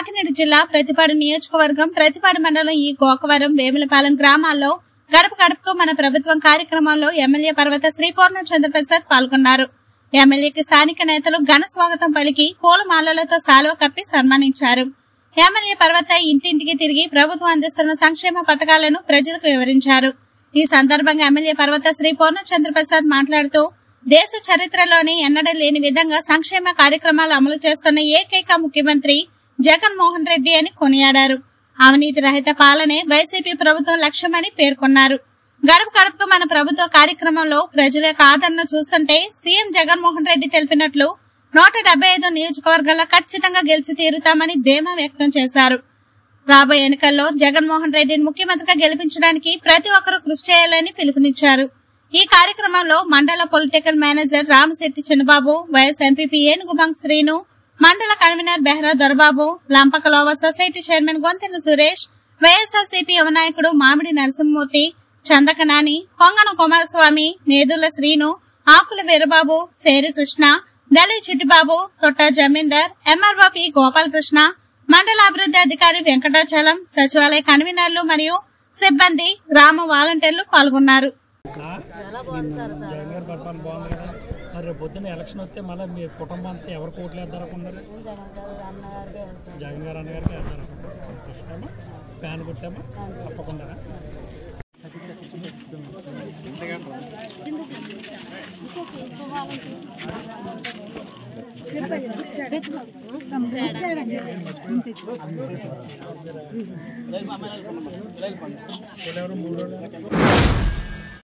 కాకినాడ జిల్లా ప్రతిపాడు నియోజకవర్గం ప్రతిపాడు మండలం ఈ గోకవరం వేములపాలెం గ్రామాల్లో గడప గడపకు మన ప్రభుత్వం కార్యక్రమంలో ఎమ్మెల్యే పర్వత శ్రీపూర్ణ చంద్రప్రసాద్ పాల్గొన్నారు ఎమ్మెల్యేకి స్థానిక నేతలు ఘన స్వాగతం పలికి పూలమాలలతో సాలువ కప్పి సన్మానించారు ఎమ్మెల్యే పర్వత ఇంటింటికి తిరిగి ప్రభుత్వం అందిస్తున్న సంక్షేమ పథకాలను ప్రజలకు వివరించారు ఈ సందర్భంగా ఎమ్మెల్యే పర్వత శ్రీ పూర్ణ చంద్రప్రసాద్ మాట్లాడుతూ దేశ చరిత్రలోనే ఎన్నడూ లేని విధంగా సంక్షేమ కార్యక్రమాలు అమలు చేస్తున్న ఏకైక ముఖ్యమంత్రి జగన్మోహన్ రెడ్డి అని కొనియాడారు అవినీతి రహిత పాలనే వైసీపీ ప్రభుత్వం లక్ష్యమని పేర్కొన్నారు గడప గడపకు మన ప్రభుత్వ కార్యక్రమంలో ప్రజల యొక్క ఆదరణ చూస్తుంటే సీఎం జగన్మోహన్ రెడ్డి తెలిపినట్లు నూట డెబ్బై ఐదు నియోజకవర్గాల్లో ఖచ్చితంగా గెలిచి తీరుతామని ధీమా వ్యక్తం చేశారు రాబోయే ఎన్నికల్లో జగన్మోహన్ రెడ్డిని ముఖ్యమంత్రిగా గెలిపించడానికి ప్రతి ఒక్కరూ కృషి చేయాలని పిలుపునిచ్చారు ఈ కార్యక్రమంలో మండల political manager Ramasetti Chinnababu YS MPP ఏనుగుబంగ్ శ్రీను మండల convener Behra Dorababu Lampakalova society chairman Gontena Suresh YSRCP యువ నాయకుడు మామిడి నరసింహమూర్తి చందక నాని కొంగన కుమారస్వామి నేదుల శ్రీను ఆకుల వీరబాబు సేరు కృష్ణ దళి చిట్టిబాబు తొట్ట జమీందర్ ఎంఆర్ఓ పి గోపాలకృష్ణ మండల అభివృద్ధి అధికారి వెంకటాచలం సచివాలయ కన్వీనర్లు మరియు సిబ్బంది గ్రామ వాలంటీర్లు పాల్గొన్నారు జగన్ గారి పరిపాలన బాగుంది కదా మరి రేపు పొద్దున్న ఎలక్షన్ వస్తే మళ్ళీ మీ కుటుంబం అంతా ఎవరికి ఓట్లు వేద్దారు అనుకున్నారు జగన్ గారు అన్నగారికి వేద్దారు అనుకున్నారు సంతోషమా ఫ్యాన్ కొట్టామా తప్పకుండా ఎవరు మూడో